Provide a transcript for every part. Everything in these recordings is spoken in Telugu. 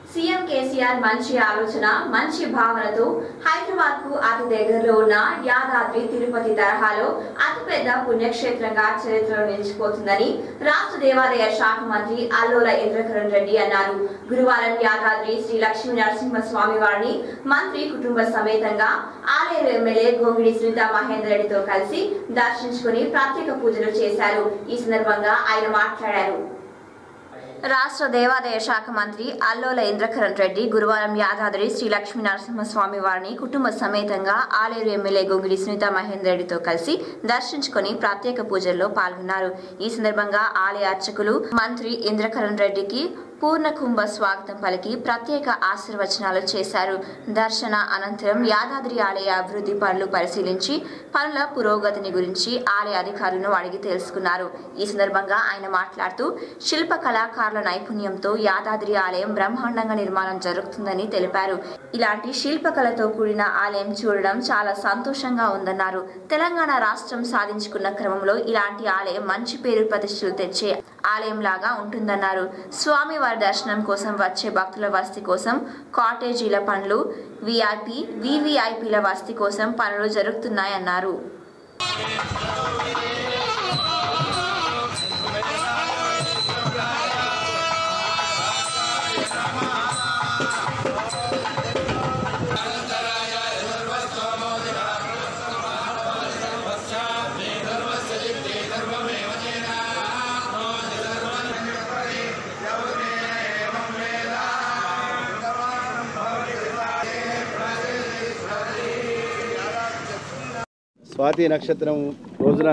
సీఎం కేసీఆర్ మంచి ఆలోచన మంచి భావనతో హైదరాబాద్ కు అతి దగ్గరలో ఉన్న యాదాద్రి తిరుపతి తరహాలో అతిపెద్ద పుణ్యక్షేత్రంగా చరిత్రలో నిలిచిపోతుందని రాష్ట్ర దేవాదాయ శాఖ మంత్రి అల్లోల ఇంద్రకరణ్ రెడ్డి అన్నారు గురువారం యాదాద్రి శ్రీ లక్ష్మీ నరసింహ స్వామి వారిని మంత్రి కుటుంబ సమేతంగా ఆలయ ఎమ్మెల్యే గోంగిడి సునీత మహేందర్ రెడ్డితో కలిసి దర్శించుకుని ప్రత్యేక పూజలు చేశారు ఈ సందర్భంగా ఆయన మాట్లాడారు రాష్ట్ర దేవాదాయ శాఖ మంత్రి అల్లోల ఇంద్రకరణ్ రెడ్డి గురువారం యాదాద్రి శ్రీ లక్ష్మీ నరసింహస్వామి వారిని కుటుంబ సమేతంగా ఆలేరు ఎమ్మెల్యే గొంగిడి సునీత మహేందర్ రెడ్డితో కలిసి దర్శించుకుని ప్రత్యేక పూజల్లో పాల్గొన్నారు ఈ సందర్భంగా ఆలయ అర్చకులు మంత్రి ఇంద్రకరణ్ రెడ్డికి పూర్ణ కుంభ స్వాగతం పలికి ప్రత్యేక ఆశీర్వచనాలు చేశారు దర్శన అనంతరం యాదాద్రి ఆలయ అభివృద్ధి పనులు పరిశీలించి పనుల పురోగతిని గురించి ఆలయ అధికారులను అడిగి తెలుసుకున్నారు ఈ సందర్భంగా ఆయన మాట్లాడుతూ శిల్ప కళాకారుల నైపుణ్యంతో యాదాద్రి ఆలయం బ్రహ్మాండంగా నిర్మాణం జరుగుతుందని తెలిపారు ఇలాంటి శిల్పకళతో కూడిన ఆలయం చూడడం చాలా సంతోషంగా ఉందన్నారు తెలంగాణ రాష్ట్రం సాధించుకున్న క్రమంలో ఇలాంటి ఆలయం మంచి పేరు ప్రతిష్టలు తెచ్చే ఆలయం లాగా ఉంటుందన్నారు స్వామివారి దర్శనం కోసం వచ్చే భక్తుల వసతి కోసం కాటేజీల పనులు విఐపి వివిఐపిల వసతి కోసం పనులు జరుగుతున్నాయన్నారు స్వాతి నక్షత్రం రోజున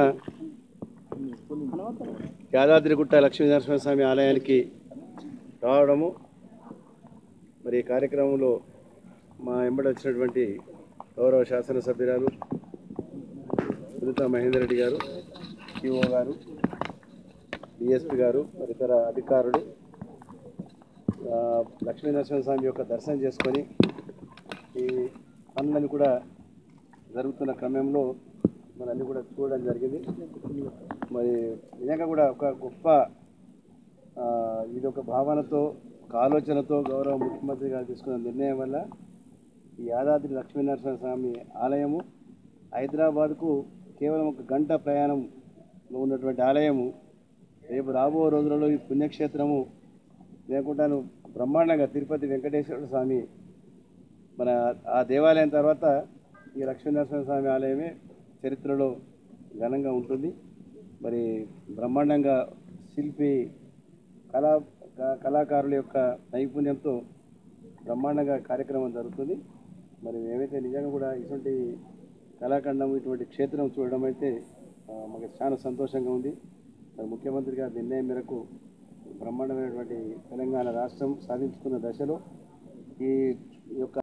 యాదాద్రిగుట్ట లక్ష్మీ నరసింహస్వామి ఆలయానికి రావడము మరి ఈ కార్యక్రమంలో మా ఎంబడి వచ్చినటువంటి గౌరవ శాసనసభ్యురాలు సునీత మహేందర్ రెడ్డి గారు ఈఓ గారు డిఎస్పి గారు మరి ఇతర అధికారులు ఆ, లక్ష్మీ నరసింహస్వామి యొక్క దర్శనం చేసుకొని ఈ పనులను కూడా జరుగుతున్న క్రమంలో మరి అన్ని కూడా చూడడం జరిగింది మరి నిజంగా కూడా ఒక గొప్ప ఆ, ఇది ఒక భావనతో ఒక ఆలోచనతో గౌరవ ముఖ్యమంత్రి గారు తీసుకున్న నిర్ణయం వల్ల ఈ యాదాద్రి లక్ష్మీనరసింహ స్వామి ఆలయము హైదరాబాద్కు కేవలం ఒక గంట ప్రయాణంలో ఉన్నటువంటి ఆలయము రేపు రాబో రోజులలో ఈ పుణ్యక్షేత్రము లేకుండాను బ్రహ్మాండంగా తిరుపతి వెంకటేశ్వర స్వామి మన ఆ దేవాలయం తర్వాత ఈ లక్ష్మీనరసింహ స్వామి ఆలయమే చరిత్రలో ఘనంగా ఉంటుంది మరి బ్రహ్మాండంగా శిల్పి కళా క- కళాకారుల యొక్క నైపుణ్యంతో బ్రహ్మాండంగా కార్యక్రమం జరుగుతుంది మరి మేమైతే నిజంగా కూడా ఇటువంటి కళాఖండం ఇటువంటి క్షేత్రం చూడడం అయితే ఆ, మాకు చాలా సంతోషంగా ఉంది మరి ముఖ్యమంత్రి గారి నిర్ణయం మేరకు బ్రహ్మాండమైనటువంటి తెలంగాణ రాష్ట్రం సాధించుకున్న దశలో ఈ యొక్క